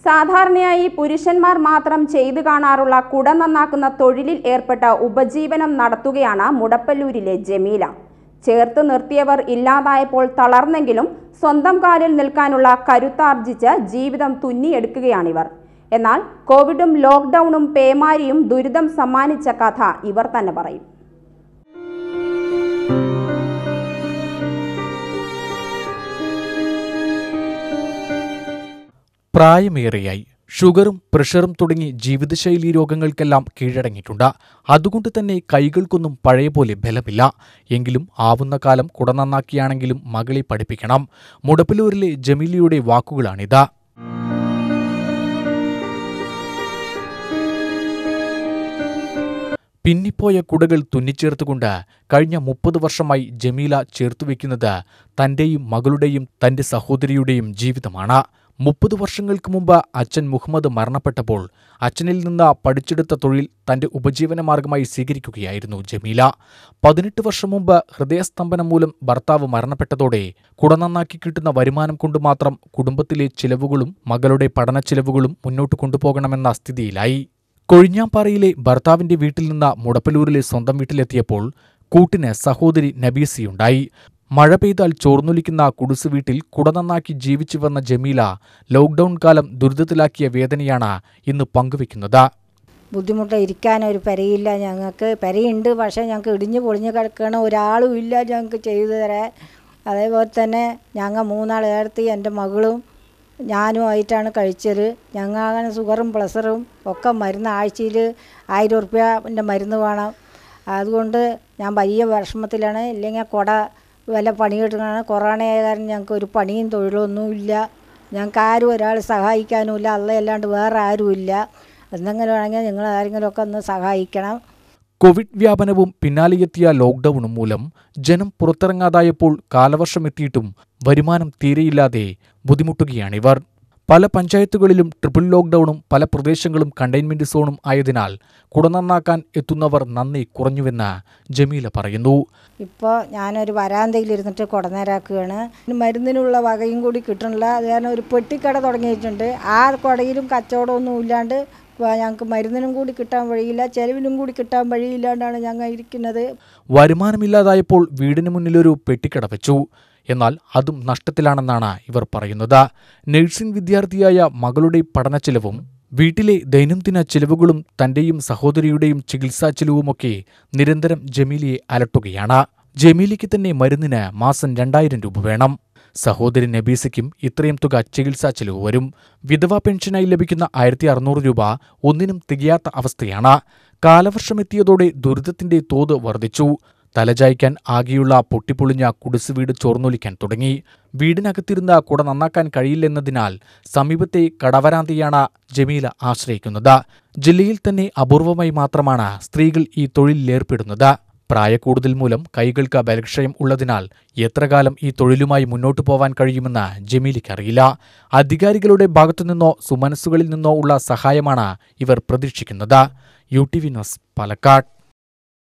സാധാരണയായി പുരുഷന്മാർ മാത്രം ചെയ്തു കാണാറുള്ള കുട നന്നാക്കുന്ന തൊഴിലിൽ ഏർപ്പെട്ട ഉപജീവനം നടത്തുകയാണ് മുടപ്പല്ലൂരിലെ ജമീല ചേർത്ത് നിർത്തിയവർ ഇല്ലാതായപ്പോൾ തളർന്നെങ്കിലും സ്വന്തം കാലിൽ നിൽക്കാനുള്ള കരുത്താർജിച്ച് ജീവിതം തുന്നിയെടുക്കുകയാണിവർ എന്നാൽ കോവിഡും ലോക്ക്ഡൌണും പേമാരിയും ദുരിതം സമ്മാനിച്ച കഥ ഇവർ തന്നെ പറയും പ്രായമേറെയായി ഷുഗറും പ്രഷറും തുടങ്ങി ജീവിതശൈലി രോഗങ്ങൾക്കെല്ലാം കീഴടങ്ങിയിട്ടുണ്ട് അതുകൊണ്ട് തന്നെ കൈകൾക്കൊന്നും പഴയ പോലെ ബലമില്ല എങ്കിലും ആവുന്ന കാലം കുട നന്നാക്കിയാണെങ്കിലും മകളെ പഠിപ്പിക്കണം മുടപ്പിലൂരിലെ ജമീലിയുടെ വാക്കുകളാണിത് പിന്നിപ്പോയ കുടകൾ തുന്നിച്ചേർത്തുകൊണ്ട് കഴിഞ്ഞ മുപ്പത് വർഷമായി ജമീല ചേർത്തുവെക്കുന്നത് തന്റെയും മകളുടെയും തന്റെ സഹോദരിയുടെയും ജീവിതമാണ് മുപ്പത് വർഷങ്ങൾക്ക് മുമ്പ് അച്ഛൻ മുഹമ്മദ് മരണപ്പെട്ടപ്പോൾ അച്ഛനിൽ നിന്ന് പഠിച്ചെടുത്ത തൊഴിൽ തന്റെ ഉപജീവനമാർഗമായി സ്വീകരിക്കുകയായിരുന്നു ജമീല പതിനെട്ട് വർഷം മുമ്പ് ഹൃദയസ്തംഭനം മൂലം ഭർത്താവ് മരണപ്പെട്ടതോടെ കുട നന്നാക്കി കിട്ടുന്ന വരുമാനം കൊണ്ട് മാത്രം കുടുംബത്തിലെ ചിലവുകളും മകളുടെ പഠന ചിലവുകളും മുന്നോട്ട് കൊണ്ടുപോകണമെന്ന സ്ഥിതിയിലായി കൊഴിഞ്ഞാമ്പാറയിലെ ഭർത്താവിന്റെ വീട്ടിൽ നിന്ന് മുടപ്പലൂരിലെ സ്വന്തം വീട്ടിലെത്തിയപ്പോൾ കൂട്ടിന് സഹോദരി നബീസിയുണ്ടായി മഴ പെയ്താൽ ചോർന്നൊലിക്കുന്ന കുടിസ് വീട്ടിൽ കുട നന്നാക്കി ജീവിച്ചു വന്ന ജമീല ലോക്ക്ഡൌൺ കാലം ദുരിതത്തിലാക്കിയ വേദനയാണ് ഇന്ന് പങ്കുവെക്കുന്നത് ബുദ്ധിമുട്ട് ഇരിക്കാനൊരു പെരയില്ല ഞങ്ങൾക്ക് പെരയുണ്ട് പക്ഷേ ഞങ്ങൾക്ക് ഇടിഞ്ഞ് പൊളിഞ്ഞ് കിടക്കണ ഒരാളും ഇല്ല ഞങ്ങൾക്ക് ചെയ്തു തരാൻ അതേപോലെ തന്നെ ഞങ്ങൾ മൂന്നാൾ ഏർത്തി എൻ്റെ മകളും ഞാനുമായിട്ടാണ് കഴിച്ചത് ഞങ്ങൾ ഷുഗറും പ്രഷറും ഒക്കെ മരുന്ന് ആഴ്ചയിൽ ആയിരം ഉറുപ്പ്യൻ്റെ മരുന്ന് വേണം അതുകൊണ്ട് ഞാൻ വലിയ വിഷമത്തിലാണ് ഇല്ലെങ്കിൽ കുട വല്ല പണി കിട്ടുകയാണ് കൊറോണ ആയ കാരണം ഞങ്ങൾക്ക് ഒരു പണിയും തൊഴിലൊന്നും ഇല്ല ഞങ്ങൾക്ക് ആരും ഒരാൾ സഹായിക്കാനുമില്ല അല്ലല്ലാണ്ട് വേറെ ആരുമില്ല എന്തെങ്കിലും ആണെങ്കിൽ നിങ്ങൾ ആരെങ്കിലും ഒക്കെ ഒന്ന് സഹായിക്കണം കോവിഡ് വ്യാപനവും പിന്നാലെയെത്തിയ ലോക്ക്ഡൌണും മൂലം ജനം പുറത്തിറങ്ങാതായപ്പോൾ കാലവർഷം എത്തിയിട്ടും വരുമാനം തീരെയില്ലാതെ ബുദ്ധിമുട്ടുകയാണിവർ പല പഞ്ചായത്തുകളിലും ട്രിപ്പിൾ ലോക്ക്ഡൌണും പല പ്രദേശങ്ങളും കണ്ടെയ്ൻമെന്റ് സോണും ആയതിനാൽ കുട നന്നാക്കാൻ എത്തുന്നവർ നന്ദി കുറഞ്ഞുവെന്ന് ജമീല പറയുന്നു ഇപ്പോൾ ഞാനൊരു വരാന്തയിലിരുന്നിട്ട് കുടനേരാക്കുകയാണ് മരുന്നിനുള്ള വകയും കൂടി കിട്ടണില്ല അത് കാരണം ഒരു പെട്ടിക്കട തുടങ്ങിയിട്ടുണ്ട് ആ കുടയിലും കച്ചവടമൊന്നും ഇല്ലാണ്ട് ഇപ്പൊ ഞങ്ങൾക്ക് മരുന്നിനും കൂടി കിട്ടാൻ വഴിയില്ല ചെലവിനും കൂടി കിട്ടാൻ വഴിയില്ലാണ്ടാണ് ഞങ്ങൾ ഇരിക്കുന്നത് വരുമാനമില്ലാതായപ്പോൾ വീടിന് മുന്നിലൊരു പെട്ടിക്കട വെച്ചു എന്നാൽ അതും നഷ്ടത്തിലാണെന്നാണ് ഇവർ പറയുന്നത് നഴ്സിംഗ് വിദ്യാർത്ഥിയായ മകളുടെ പഠനച്ചെലവും വീട്ടിലെ ദൈനംദിന ചിലവുകളും തന്റെയും സഹോദരിയുടെയും ചികിത്സാ ചിലവുമൊക്കെ നിരന്തരം ജമീലിയെ അലട്ടുകയാണ് ജമീലിക്ക് തന്നെ മരുന്നിന് മാസം രണ്ടായിരം രൂപ വേണം സഹോദരി നബീസയ്ക്കും ഇത്രയും തുക ചികിത്സാ ചെലവ് വരും വിധവാ പെൻഷനായി ലഭിക്കുന്ന ആയിരത്തി അറുന്നൂറ് രൂപ ഒന്നിനും തികയാത്ത അവസ്ഥയാണ് കാലവർഷമെത്തിയതോടെ ദുരിതത്തിന്റെ തോത് വർദ്ധിച്ചു തലചായ്ക്കാൻ ആകെയുള്ള പൊട്ടിപ്പൊളിഞ്ഞ കുടിസ് വീട് ചോർന്നൊലിക്കാൻ തുടങ്ങി വീടിനകത്തിരുന്ന കുട നന്നാക്കാൻ കഴിയില്ലെന്നതിനാൽ സമീപത്തെ കടവരാന്തിയാണ് ജമീല ആശ്രയിക്കുന്നത് ജില്ലയിൽ തന്നെ അപൂർവമായി മാത്രമാണ് സ്ത്രീകൾ ഈ തൊഴിലിലേർപ്പെടുന്നത് പ്രായക്കൂടുതൽ മൂലം കൈകൾക്ക് ബലക്ഷയം ഉള്ളതിനാൽ എത്രകാലം ഈ തൊഴിലുമായി മുന്നോട്ടു പോവാൻ കഴിയുമെന്ന് ജമീലിക്കറിയില്ല അധികാരികളുടെ ഭാഗത്തുനിന്നോ സുമനസ്സുകളിൽ നിന്നോ ഉള്ള സഹായമാണ് ഇവർ പ്രതീക്ഷിക്കുന്നത് U T V news Palakkad